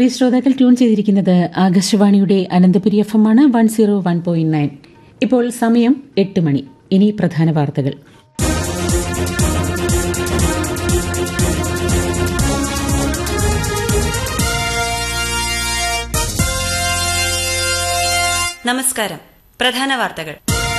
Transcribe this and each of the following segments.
പ്രിയ ശ്രോതാക്കൾ ട്യൂൺ ചെയ്തിരിക്കുന്നത് ആകാശവാണിയുടെ അനന്തപുരി എഫ് എം ആണ് one zero one point nine ഇപ്പോൾ സമയം എട്ട് മണി ഇനി പ്രധാന വാർത്തകൾ നമസ്കാരം പ്രധാന വാർത്തകൾ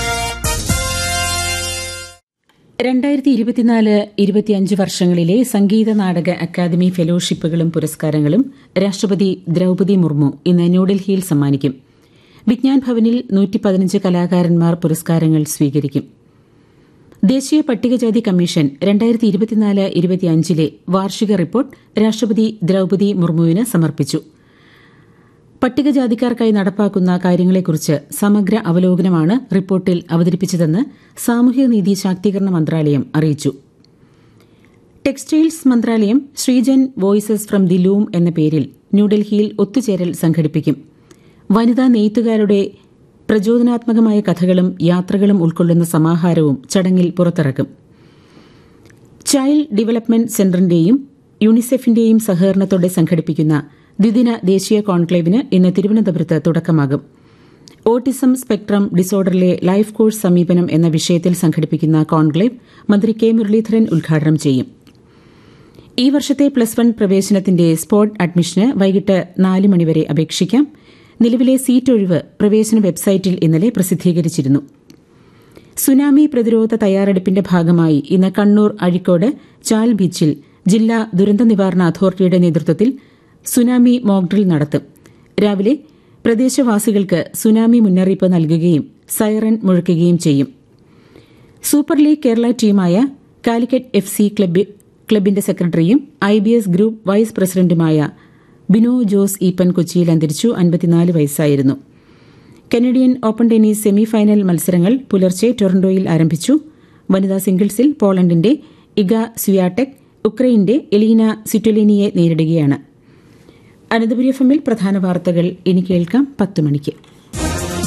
രണ്ടായിരത്തി ഇരുപത്തിനാല് ഇരുപത്തിയഞ്ച് വർഷങ്ങളിലെ സംഗീത നാടക അക്കാദമി ഫെലോഷിപ്പുകളും പുരസ്കാരങ്ങളും രാഷ്ട്രപതി ദ്രൌപതി മുർമു ഇന്ന് ന്യൂഡൽഹിയിൽ സമ്മാനിക്കും വിജ്ഞാൻ ഭവനിൽ നൂറ്റി പതിനഞ്ച് കലാകാരന്മാർ പുരസ്കാരങ്ങൾ സ്വീകരിക്കും ദേശീയ പട്ടികജാതി കമ്മീഷൻ രണ്ടായിരത്തി ഇരുപത്തിനാല് ഇരുപത്തിയഞ്ചിലെ വാർഷിക റിപ്പോർട്ട് രാഷ്ട്രപതി ദ്രൌപതി മുർമുവിന് സമർപ്പിച്ചു പട്ടികജാതിക്കാർക്കായി നടപ്പാക്കുന്ന കാര്യങ്ങളെക്കുറിച്ച് സമഗ്ര അവലോകനമാണ് റിപ്പോർട്ടിൽ അവതരിപ്പിച്ചതെന്ന് സാമൂഹ്യനീതി ശാക്തീകരണ മന്ത്രാലയം അറിയിച്ചു ടെക്സ്റ്റൈൽസ് മന്ത്രാലയം Srijan voices from the loom എന്ന പേരിൽ ന്യൂഡൽഹിയിൽ ഒത്തുചേരൽ സംഘടിപ്പിക്കും വനിതാ നെയ്ത്തുകാരുടെ പ്രചോദനാത്മകമായ കഥകളും യാത്രകളും ഉൾക്കൊള്ളുന്ന സമാഹാരവും ചടങ്ങിൽ പുറത്തിറക്കും ചൈൽഡ് ഡെവലപ്മെന്റ് സെന്ററിന്റെയും യൂണിസെഫിന്റെയും സഹകരണത്തോടെ സംഘടിപ്പിക്കുന്ന ദ്വിദിന ദേശീയ കോൺക്ലേവിന് ഇന്ന് തിരുവനന്തപുരത്ത് തുടക്കമാകും ഓട്ടിസം സ്പെക്ട്രം ഡിസോർഡറിലെ ലൈഫ് കോഴ്സ് സമീപനം എന്ന വിഷയത്തിൽ സംഘടിപ്പിക്കുന്ന കോൺക്ലേവ് മന്ത്രി കെ മുരളീധരൻ ഉദ്ഘാടനം ചെയ്യും ഈ വർഷത്തെ പ്ലസ് വൺ പ്രവേശനത്തിന്റെ സ്പോട്ട് അഡ്മിഷന് വൈകിട്ട് നാല് മണിവരെ അപേക്ഷിക്കാം നിലവിലെ സീറ്റ് ഒഴിവ് പ്രവേശന വെബ്സൈറ്റിൽ ഇന്നലെ പ്രസിദ്ധീകരിച്ചിരുന്നു സുനാമി പ്രതിരോധ തയ്യാറെടുപ്പിന്റെ ഭാഗമായി ഇന്ന് കണ്ണൂർ അഴിക്കോട് ചാൽ ബീച്ചിൽ ജില്ലാ ദുരന്ത നിവാരണ അതോറിറ്റിയുടെ നേതൃത്വത്തിൽ സുനാമി മോക്ഡ്രിൽ നടത്തും രാവിലെ പ്രദേശവാസികൾക്ക് സുനാമി മുന്നറിയിപ്പ് നൽകുകയും സൈറൻ മുഴക്കുകയും ചെയ്യും സൂപ്പർ ലീഗ് കേരള ടീമായ കാലിക്കറ്റ് എഫ് സി ക്ലബിന്റെ സെക്രട്ടറിയും I B S group vice പ്രസിഡന്റുമായ ബിനോ ജോസ് ഈപ്പൻ കൊച്ചിയിൽ അന്തരിച്ചു അൻപത്തിനാല് വയസ്സായിരുന്നു കനഡിയൻ ഓപ്പൺ ടെന്നീസ് സെമിഫൈനൽ മത്സരങ്ങൾ പുലർച്ചെ ടൊറന്റോയിൽ ആരംഭിച്ചു വനിതാ സിംഗിൾസിൽ പോളണ്ടിന്റെ ഇഗ സ്വിയാടെക് ഉക്രൈന്റെ എലീന സിറ്റൊലിനിയെ നേരിടുകയാണ് അനന്തപുരി എഫ് എമ്മിൽ പ്രധാന വാർത്തകൾ ഇനി കേൾക്കാം പത്ത് മണിക്ക്